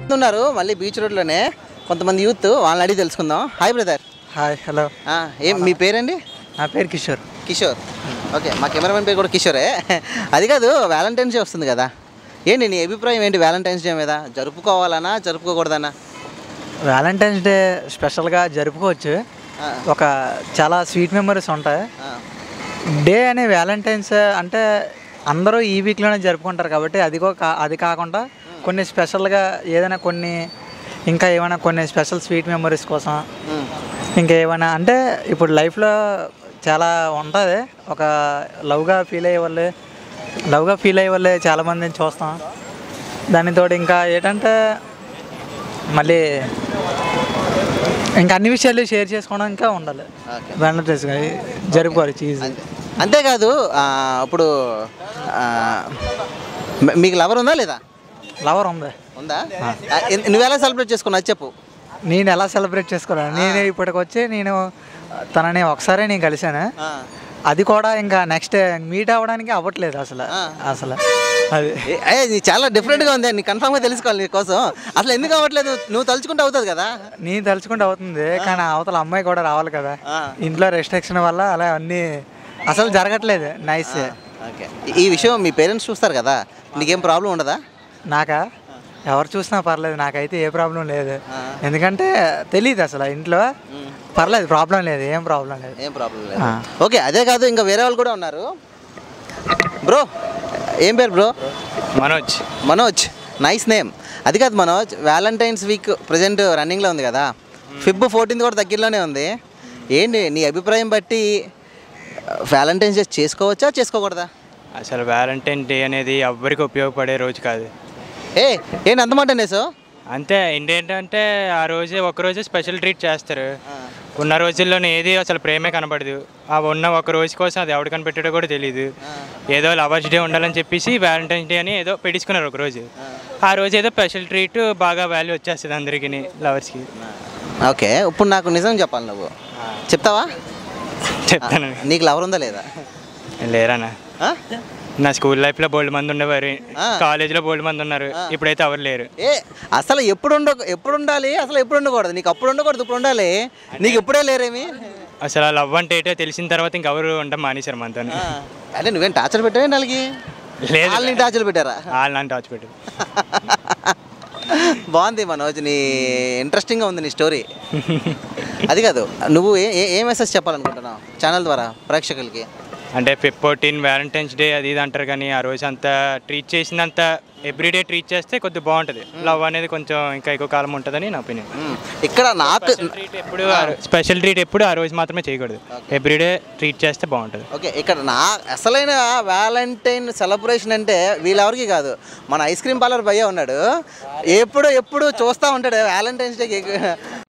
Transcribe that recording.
ఉన్నారు మళ్ళీ బీచ్ రోడ్లోనే కొంతమంది యూత్ వాళ్ళని అడిగి తెలుసుకుందాం హాయ్ బ్రదర్ హాయ్ హలో ఏం మీ పేరండి నా పేరు కిషోర్ కిషోర్ ఓకే మా కెమెరామెన్ పేరు కూడా కిషోరే అది కాదు వ్యాలంటైన్స్ డే వస్తుంది కదా ఏంటి నీ అభిప్రాయం ఏంటి వ్యాలంటైన్స్ డే మీద జరుపుకోవాలనా జరుపుకోకూడదనా వ్యాలంటైన్స్ డే స్పెషల్గా జరుపుకోవచ్చు ఆ, ఒక చాలా స్వీట్ మెమరీస్ ఉంటాయి ఆ, డే అనే వ్యాలంటైన్స్ అంటే అందరూ ఈ వీక్లోనే జరుపుకుంటారు కాబట్టి అది కో- కా- అది కాకుండా కొన్ని స్పెషల్గా ఏదైనా కొన్ని ఇంకా ఏమైనా కొన్ని స్పెషల్ స్వీట్ మెమరీస్ కోసం ఉమ్, ఇంకా ఏమైనా అంటే ఇప్పుడు లైఫ్లో చాలా ఉంటుంది ఒక లవ్గా ఫీల్ అయ్యే వాళ్ళే లవ్గా ఫీల్ అయ్యే వాళ్ళే చాలామందిని చూస్తాం దానితో ఇంకా ఏంటంటే మళ్ళీ ఇంకా అన్ని విషయాలు షేర్ చేసుకోవడం ఇంకా ఉండాలి ఓకే వ్యాలంటైన్స్ డే జరుపుకోవచ్చు ఈజీ అంతే అంతేకాదు ఆ, ఇప్పుడు ఆ, మీ- మీకు లవర్ ఉందా లేదా లవర్ ఉంది ఉందా ఆ, ఎన్- నువ్వు ఎలా సెలబ్రేట్ చేసుకున్నావు అది చెప్పు నేను ఎలా సెలబ్రేట్ చేసుకోవాలి నేను ఇప్పటికొచ్చి నేను తనని ఒకసారి నేను కలిశాను ఆ, అది కూడా ఇంకా నెక్స్ట్ మీట్ అవ్వడానికి అవ్వట్లేదు అసలు ఆ. అసలు అది ఏ, ఏ, ఇది చాలా డిఫరెంట్గా ఉంది నీ కన్ఫామ్గా తెలుసుకోవాలి నీ కోసం అసలు ఎందుకు అవ్వట్లేదు నువ్వు తలుచుకుంటే అవుతుంది కదా నేను తలుచుకుంటే అవుతుంది కానీ అవతల అమ్మాయి కూడా రావాలి కదా ఆ. ఇంట్లో రెస్ట్రిక్షన్ వల్ల అలా అన్నీ అసలు జరగట్లేదు నైస్ ఓకే ఈ విషయం మీ పేరెంట్స్ చూస్తారు కదా నీకేం ప్రాబ్లం ఉండదా నాకా ఎవరు చూసినా పర్లేదు నాకైతే ఏ ప్రాబ్లం లేదు ఆ. ఎందుకంటే తెలియదు అసలు ఇంట్లో పర్లేదు ప్రాబ్లం లేదు ఏం ప్రాబ్లం లేదు ఏం ప్రాబ్లం లేదు ఆ. ఓకే అదే కాదు ఇంకా వేరే వాళ్ళు కూడా ఉన్నారు బ్రో ఏం పేరు bro Manoj Manoj nice name అది కాదు మనోజ్ వ్యాలంటైన్స్ వీక్ ప్రజెంట్ రన్నింగ్లో ఉంది కదా ఫిబ్ ఫోర్టీన్త్ కూడా దగ్గరలోనే ఉంది ఏంటి నీ అభిప్రాయం బట్టి వ్యాలంటైన్స్ డే చేసుకోవచ్చా చేసుకోకూడదా అసలు వ్యాలంటైన్ డే అనేది ఎవ్వరికి ఉపయోగపడే రోజు కాదు ఏ ఏంటి అంత మాట అనేసో అంతే ఏంటంటే ఆ రోజే ఒక రోజే స్పెషల్ ట్రీట్ చేస్తారు ఉన్న రోజుల్లోనే ఏది అసలు ప్రేమే కనబడదు ఆ ఉన్న ఒక రోజు కోసం అది ఎవడు కనిపెట్టాడో కూడా తెలియదు ఏదో లవర్స్ డే ఉండాలని చెప్పేసి వ్యాలంటైన్స్ డే అని ఏదో పెట్టించుకున్నారు ఒక రోజు ఆ రోజు ఏదో స్పెషల్ ట్రీట్ బాగా వాల్యూ వచ్చేస్తుంది అందరికీ లవర్స్కి ఓకే ఇప్పుడు నాకు నిజం చెప్పాలి నువ్వు చెప్తావా చెప్తాను నీకు లవర్ ఉందా లేదా లేరానా ఆ? నా స్కూల్ లైఫ్లో బోల్డ్ మంది ఉండేవారు ఆ. కాలేజీలో బోల్డ్ మంది ఉన్నారు ఇప్పుడైతే ఎవరు లేరు ఏ అసలు ఎప్పుడు ఉండ ఎప్పుడు ఉండాలి అసలు ఎప్పుడు ఉండకూడదు నీకు అప్పుడు ఉండకూడదు ఇప్పుడు ఉండాలి నీకు ఇప్పుడే లేరేమి అసలు ఆ లవ్ అంటే ఏంటో తెలిసిన తర్వాత ఇంకెవరు ఉండడం మానేశారు మనతో ఆ, అంటే నువ్వేం టార్చర్ పెట్టావే నాలుగు లేదు వాళ్ళని టార్చర్ పెట్టారా వాళ్ళు నన్ను టాచ్ పెట్టు బాగుంది మనోజ్ నీ ఇంట్రెస్టింగ్గా ఉంది నీ స్టోరీ అది కాదు నువ్వు ఏ ఏ- ఏ మెసేజ్ చెప్పాలనుకుంటున్నావు ఛానల్ ద్వారా ప్రేక్షకులకి అంటే ఫిఫ్ ఫోర్టీన్ వ్యాలంటైన్స్ డే అది ఇది అంటారు కానీ ఆ రోజు అంతా ట్రీట్ చేసినంత ఎవ్రీడే ట్రీట్ చేస్తే కొద్దిగా బాగుంటుంది లవ్ అనేది కొంచెం ఇంకా ఎక్కువ కాలం ఉంటుందని నా ఒపీనియన్ మ్మ్. ఇక్కడ నాకు ట్రీట్ ఎప్పుడు స్పెషల్ ట్రీట్ ఎప్పుడు ఆ రోజు మాత్రమే చేయకూడదు ఎవ్రీడే ట్రీట్ చేస్తే బాగుంటుంది ఓకే ఇక్కడ నా అసలైన వ్యాలంటైన్ సెలబ్రేషన్ అంటే వీళ్ళెవరికి కాదు మన ఐస్ క్రీమ్ పార్లర్ భయ్య ఉన్నాడు ఎప్పుడు ఎప్పుడు చూస్తూ ఉంటాడు వ్యాలంటైన్స్ డేకి